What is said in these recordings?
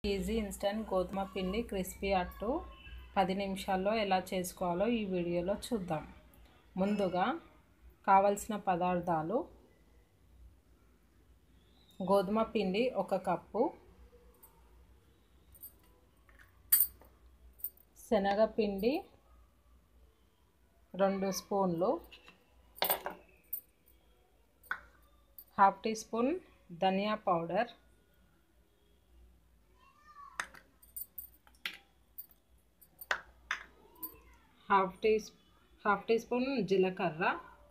easy instant గోధుమ పిండి crispy అట్టు పది నిమిషాల్లో ఎలా చేసుకోవాలో ఈ వీడియోలో చూద్దాం ముందుగా కావలసిన పదార్థాలు గోధుమ పిండి ఒక కప్పు శనగపిండి రెండు స్పూన్లు హాఫ్ టీ స్పూన్ ధనియా powder half tea half teaspoon జీలకర్ర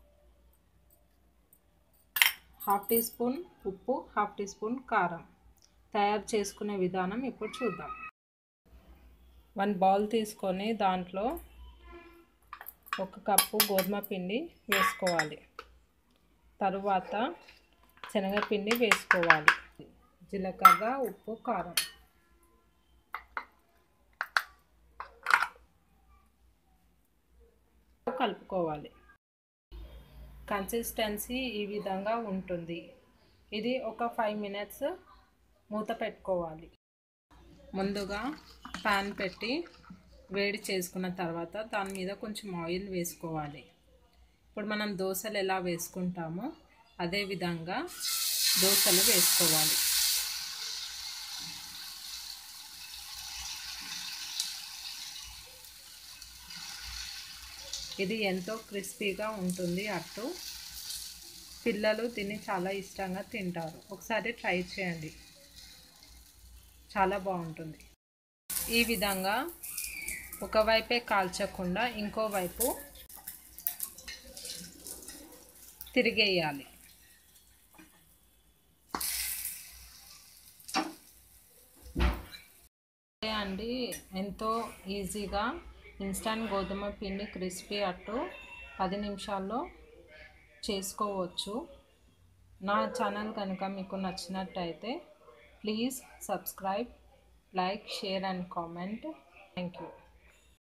హాఫ్ టీ స్పూన్ ఉప్పు హాఫ్ టీ స్పూన్ కారం తయారు చేసుకునే విధానం ఇప్పుడు చూద్దాం వన్ బౌల్ తీసుకొని దాంట్లో ఒక కప్పు గోధుమ పిండి వేసుకోవాలి తరువాత శనగపిండి వేసుకోవాలి జీలకర్ర ఉప్పు కారం కలుపుకోవాలి కన్సిస్టెన్సీ ఈ విధంగా ఉంటుంది ఇది ఒక ఫైవ్ మినిట్స్ మూత పెట్టుకోవాలి ముందుగా ప్యాన్ పెట్టి వేడి చేసుకున్న తర్వాత దాని మీద కొంచెం ఆయిల్ వేసుకోవాలి ఇప్పుడు మనం దోశలు ఎలా వేసుకుంటామో అదే విధంగా దోశలు వేసుకోవాలి ఇది ఎంతో క్రిస్పీగా ఉంటుంది అట్టు పిల్లలు తిని చాలా ఇష్టంగా తింటారు ఒకసారి ట్రై చేయండి చాలా బాగుంటుంది ఈ విధంగా ఒకవైపే కాల్చకుండా ఇంకో వైపు తిరిగేయాలి అండి ఎంతో ఈజీగా ఇన్స్టంట్ గోధుమ పిండి క్రిస్పీ అట్టు పది నిమిషాల్లో చేసుకోవచ్చు నా ఛానల్ కనుక మీకు నచ్చినట్టయితే please subscribe like share and comment thank you